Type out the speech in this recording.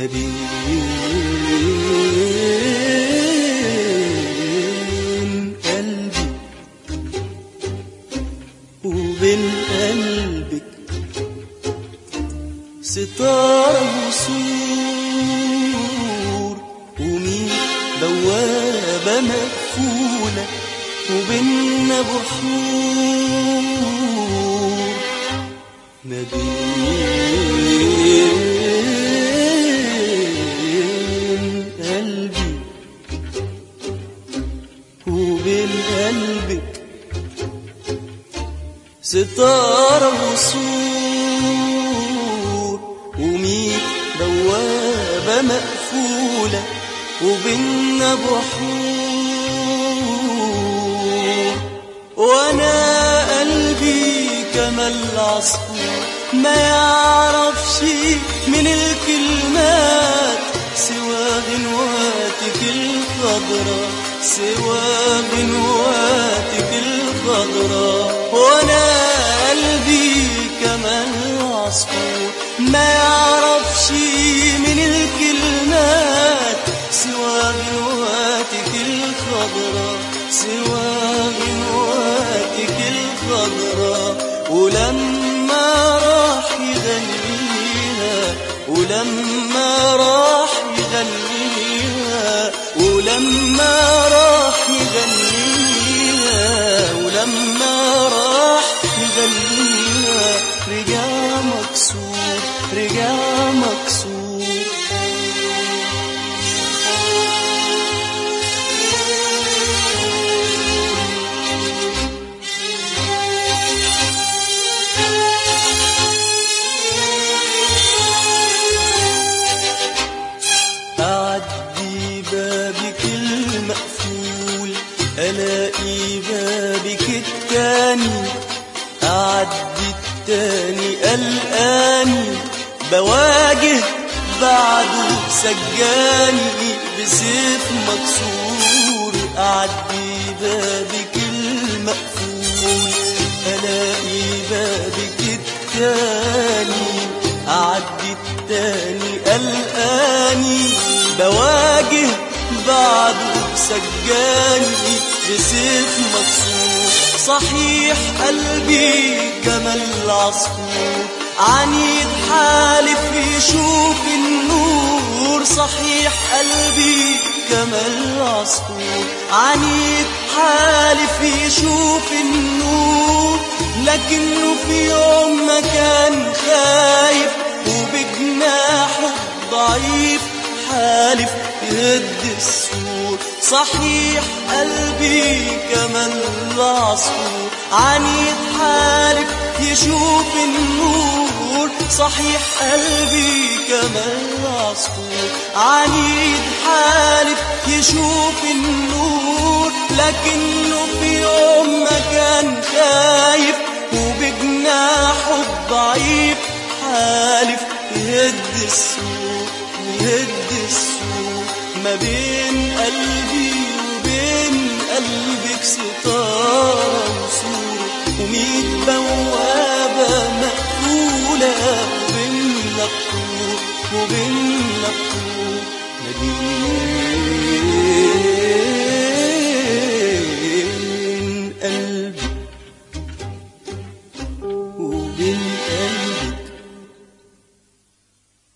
بين قلبي وبين قلبك ستارة وسور ومين بوابة مقفولة وبيننا بحور ما بين قلبي وبين قلبك ستارة وسور وميت بوابة مقفولة وبيننا بحور وانا قلبي كما العصفور ما يعرفش من الكلمات سوى غنواتك الخضراء سوى غنواتك الخضراء وانا قلبي كما العصفور ما يعرفش من الكلمات سوى غنواتك الخضراء سوى غنواتك الخضراء ولما راح يغنيها ولما راح يغنيها ولما راح يغنيها ولما راح يغنيها رجع مكسور رجع مكسور أعدي بابك المقفول ألاقي بابك التاني أعدي التاني قلقاني بواجه بعده سجاني بسيف مكسور أعدي بابك المقفول ألاقي بابك التاني أعدي التاني قلقاني بواجه بعده سجاني بسيف مكسور صحيح قلبي كما العصفور عنيد حالف يشوف النور صحيح قلبي كما العصفور عنيد حالف يشوف النور لكنه في يوم ما كان خايف وبجناحه ضعيف حالف يهد السور صحيح قلبي كمان العصفور عنيد حالف يشوف النور صحيح قلبي كمان العصفور عنيد حالف يشوف النور لكنه في يوم ما كان خايف وبجناحه الضعيف حالف يهد السور يهد السور ما بين قلبي وبين قلبك ستارة وسور وميت بوابة مقفولة وبين الطور وبين الطور ما بين